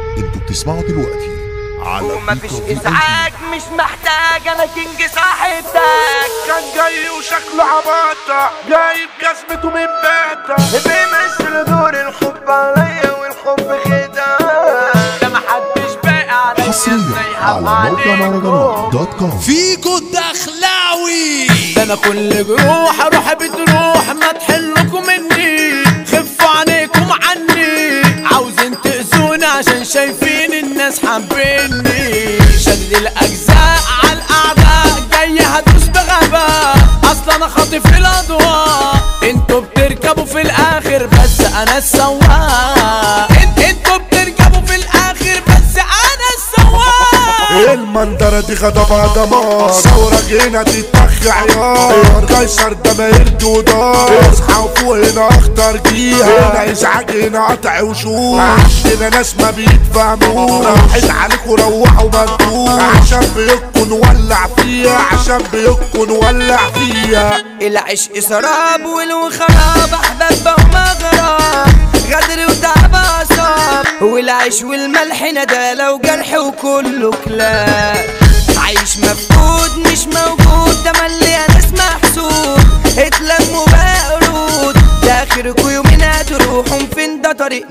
انتوا بتسمعوا دلوقتي على ومفيش بيكو في ازعاج مش محتاج انا كينج صاحب تاج كان جاي وشكله عباطة جايب جزمته من باتا بيمثل دور الحب عليا والحب خداع ده محدش باقي عليا حصريا ازاي على هبقى موقع مهرجانات دوت كوم فيكو الدخلاوي ده انا كل جروح اروح بتروح ما تحلكم مني خفوا عليكم عني عاوزين تأذوني عشان شايفين الناس حابيني شد الاجزاء على الاعداء جاي هدوس بغباء اصلا انا خاطف الاضواء انتوا بتركبوا في الاخر بس انا السواق انت انتوا بتركبوا في الاخر بس انا السواق المنظرة دي غضبها دمار ثورة هنا تتخ عيار قيصر ده ما يرد ودار اصحى وفوق هنا اخطر جيها هنا ازعاج هنا قطع وشوش عندنا ناس ما بيتفهموش راحت عليكوا روحوا مجنون عشان بيكوا نولع فيها عشان بيكوا نولع فيها العشق سراب والخراب احباب ومغرب غدر وتعب اصاب والعيش والملح ندى لو جرح وكله كلاب عايش مفقود مش موجود ده ملي ناس محسود اتلموا بقى قرود ده اخركوا يومين هتروحوا فين ده طريق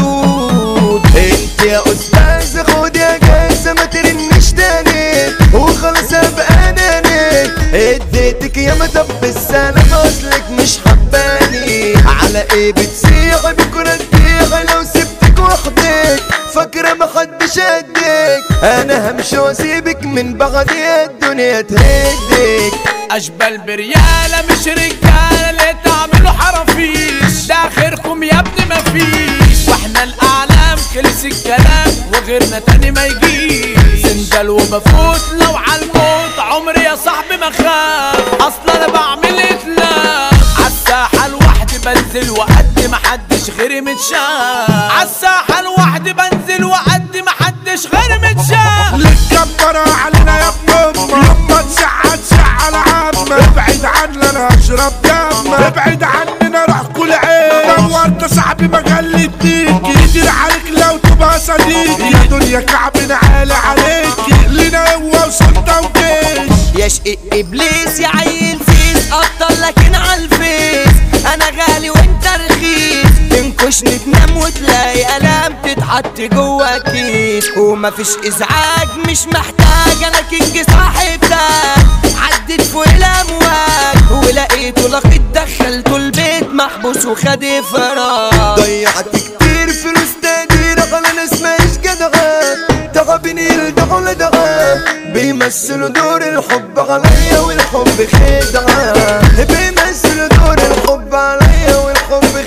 مسدود انت يا استاذ خد يا جايزه ما ترنش تاني وخلاص ابقى اناني اديتك يا طب السلام اصلك مش حباني على ايه بتسيح بكره تبيع لو سبتك وحدك فاكرة محدش قدك انا همشي واسيبك من بعدي الدنيا تهدك اشبال بريالة مش رجالة اللي تعملوا حرافيش ده اخركم يا ابني مفيش واحنا الاعلام خلص الكلام وغيرنا تاني ما يجيش سندل وبفوت لو عالموت عمري يا صاحبي ما خاف اصلا انا بعمل اتلاف عالساحة لوحدي بنزل وقد ما حدش غيري متشاف عالساحة لوحدي بنزل وقد ما حدش غيري متشاف للكبرة علينا يا ابن امك لما تسعى تسعى العامة ابعد عننا انا اشرب دم ابعد عننا روح كل عين دورت صاحبي ما جلدتيك يدير عليك لو تبقى صديقي يا دنيا كعبنا عالي عليكي لينا قوة وسلطة وجيش يا شقيق ابليس يا عيل فيس ابطل لكن عالفيس انا غالي وانت رخيص تنكشني تنام وتلاقي الام تتحط جوا كيس ومفيش ازعاج مش محتاج انا كينج صاحب تاج عدت فوق الامواج ولقيته لقيت دخلته البيت محبوس وخد فراغ ضيعت كتير فلوس تقدير على ناس مش جدعان تعبني يلدعوا لدعان بيمثلوا دور الحب عليا والحب خدعة بيمثلوا دور الحب عليا والحب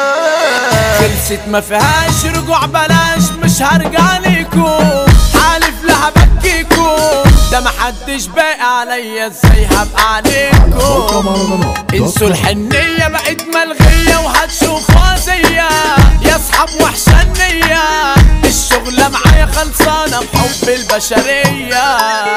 خدعة خلصت ما فيهاش رجوع بلاش مش هرجع ليكم حالف لها بكيكم ده محدش باقي عليا ازاي هبقى موقع عليكم مهرجانات دوت انسوا كوم الحنية بقت ملغية وهتشوفوها زيا يا اصحاب وحشة النية الشغلة معايا خلصانة بحب البشرية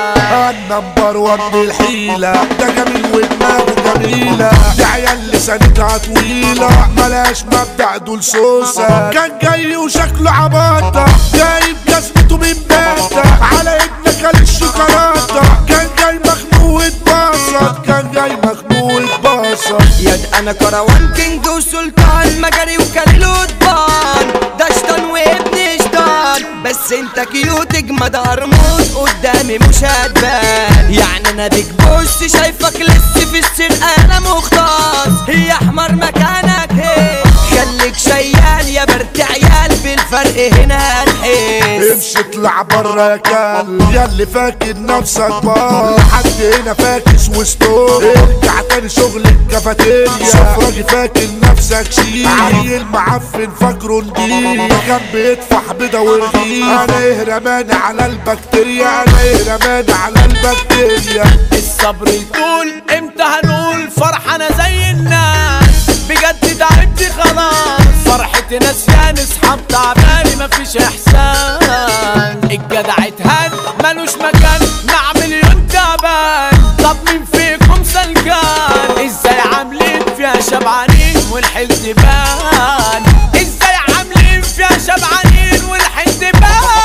النمبر وان الحيلة ده جميل ودماغه جميلة دي عيال لسانتها طويلة ملاش مبدأ دول سوسة كان جاي وشكله عباطة جايب جزمته من باتا على ابنك كان الشوكولاتة كان جاي مخنوق اتبسط كان جاي مخنوق اتبسط يد انا كروان كينج وسلطان مجري وكان له طبان ده شطان وابن شطان بس انت كيوت اجمد هرموت قدامي مش هتبان يعني انا بيك بص شايفك لسه في السرقة انا مختص هي احمر مكانك هي خليك شيال يا برت عيال بالفرق هنا هنحس امشي اطلع برا يا كلب يا اللي فاكر نفسك بار حد هنا فاكس وستور ارجع تاني شغل الكافيتيريا سفراجي فاكر نفسك شيل عيل معفن فاكره نضيف كان بيدفع بيضة ورغيف انا ايه رماني على البكتيريا انا ايه رماني على البكتيريا الصبر يطول امتى هنقول فرحنا زي الناس بجد تعبت خلاص فرحة نسيان اصحاب تعباني مفيش احسان الجدع اتهان ملوش مكان مع مليون تعبان طب مين فيكم سلكان ازاي عاملين فيها شبعانين والحلم بان ازاي عاملين فيها شبعانين والحلم بان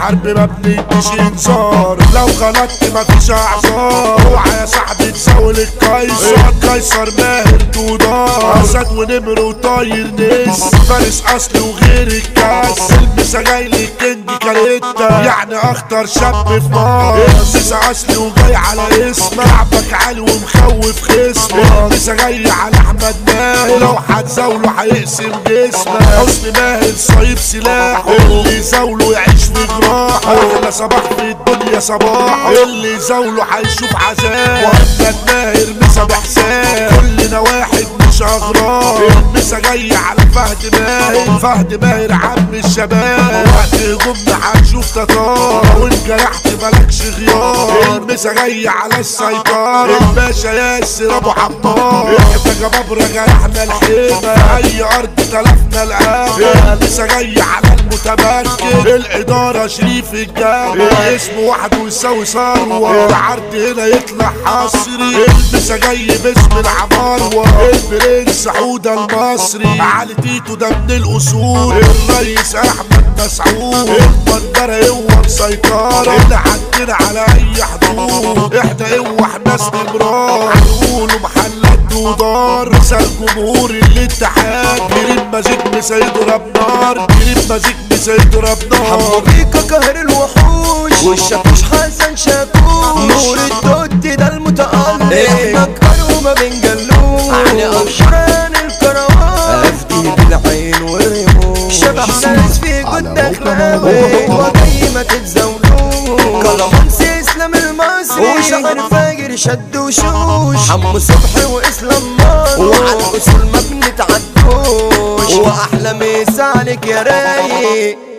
الحرب ما بنديش انذار لو غلطت مفيش اعذار اوعى يا صاحبي تساول القيصر قيصر ماهر دودار اسد ونمر وطاير ناس فارس اصلي وغير الكاس المسا جاي للكينج كاريتا يعني اخطر شاب في مصر المسا اصلي وجاي على اسم لعبك عالي ومخوف خصمك المسا جاي على احمد ماهر لو هتزاوله هيقسم جسمك حسن ماهر صايب سلاحه اللي يزاوله يعيش في جراحه احلى صباح في الدنيا صباح اللي يزاوله هيشوف عذاب وهمك ماهر مسا بحساب كلنا واحد مش اغراب المسا جاي على فهد ماهر فهد ماهر عم الشباب وقت هجومنا هنشوف تتار لو انجرحت مالكش غيار المسا جاي على السيطرة الباشا ياسر ابو حمار احنا جبابرة جرحنا الحيمة اي ارض تلفنا الامة المسا جاي على المتمكن الادارة شريف الجامع اسمه وحده يساوي ثروة العرض هنا يطلع حصري المسا جاي باسم العماروة البرنس حودة المصري علي تيتو ده من الاصول الرئيس احمد مسعود المنظرة هو مسيطرة اللي عندنا على اي حدود احنا هو ناس نمرار هنقولوا محلات دودار مثل جمهور الاتحاد كريم مزيج مسيطرة بنار كريم مزيج مسيطرة بنار بيكا قهر الوحوش والشاكوش حسن شاكوش نور الدود ده المتألق احنا كرومة بنجلوش علي أوشران الكروان أفدي بالعين والرموش شبح ناس في على جد موقع أخلاقي موقع وجاي ما تتزاولوش كلامانس إسلام المصري وشعر فاجر شد وشوش حمو صبحي وإسلام مارو وعلى الأصول ما بنتعدوش وأحلى مسا عليك يا رايق